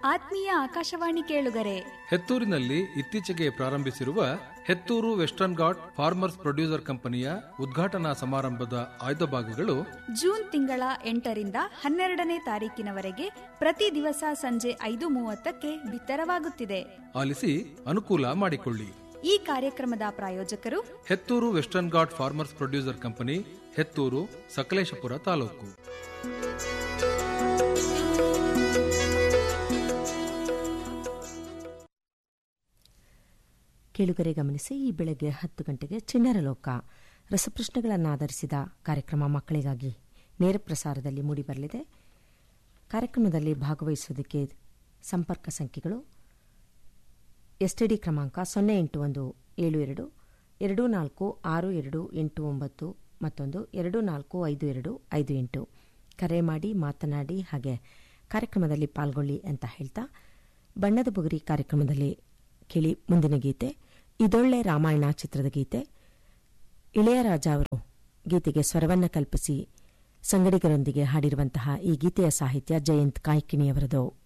ಆತ್ಮೀಯ ಆಕಾಶವಾಣಿ ಕೇಳುಗರೆ ಹೆತ್ತೂರಿನಲ್ಲಿ ಇತ್ತೀಚೆಗೆ ಪ್ರಾರಂಭಿಸಿರುವ Hethur western ghat farmers producer ಕಂಪನಿಯ ಉದ್ಘಾಟನಾ ಸಮಾರಂಭದ ಆಯ್ದ ಭಾಗಗಳು ಜೂನ್ ತಿಂಗಳ ಎಂಟರಿಂದ ಹನ್ನೆರಡನೇ ತಾರೀಕಿನವರೆಗೆ ಪ್ರತಿ ದಿವಸ ಸಂಜೆ ಐದು ಮೂವತ್ತಕ್ಕೆ ಬಿತ್ತರವಾಗುತ್ತಿದೆ ಆಲಿಸಿ ಅನುಕೂಲ ಮಾಡಿಕೊಳ್ಳಿ ಈ ಕಾರ್ಯಕ್ರಮದ ಪ್ರಾಯೋಜಕರು Hethur western ghat farmers producer company Hethur Sakleshpur ತಾಲೂಕು ಕೇಳುಗರೆ ಗಮನಿಸಿ ಈ ಬೆಳಗ್ಗೆ ಹತ್ತು ಗಂಟೆಗೆ ಚಿಣ್ಣರ ಲೋಕ ರಸಪ್ರಶ್ನೆಗಳನ್ನಾಧರಿಸಿದ ಕಾರ್ಯಕ್ರಮ ಮಕ್ಕಳಿಗಾಗಿ ನೇರ ಪ್ರಸಾರದಲ್ಲಿ ಮೂಡಿಬರಲಿದೆ ಕಾರ್ಯಕ್ರಮದಲ್ಲಿ ಭಾಗವಹಿಸುವುದಕ್ಕೆ ಸಂಪರ್ಕ ಸಂಖ್ಯೆಗಳು ಎಸ್ಟಿಡಿ ಕ್ರಮಾಂಕ ಸೊನ್ನೆ ಎಂಟು ಒಂದು ಏಳು ಎರಡು ಎರಡು ನಾಲ್ಕು ಆರು ಎರಡು ಎಂಟು ಒಂಬತ್ತು ಮತ್ತೊಂದು ಎರಡು ನಾಲ್ಕು ಐದು ಎರಡು ಐದು ಎಂಟು ಕರೆ ಮಾಡಿ ಮಾತನಾಡಿ ಹಾಗೆ ಕಾರ್ಯಕ್ರಮದಲ್ಲಿ ಪಾಲ್ಗೊಳ್ಳಿ ಅಂತ ಹೇಳ್ತಾ ಬಣ್ಣದ ಬುಗುರಿ ಕಾರ್ಯಕ್ರಮದಲ್ಲಿ ಕೇಳಿ ಮುಂದಿನ ಗೀತೆ ಇದೊಳ್ಳೆ ರಾಮಾಯಣ ಚಿತ್ರದ ಗೀತೆ ಇಳೆಯರಾಜ ಅವರು ಗೀತೆಗೆ ಸ್ವರವನ್ನು ಕಲ್ಪಿಸಿ ಸಂಗಡಿಗರೊಂದಿಗೆ ಹಾಡಿರುವಂತಹ ಈ ಗೀತೆಯ ಸಾಹಿತ್ಯ ಜಯಂತ್ ಕಾಯ್ಕಿಣಿಯವರದು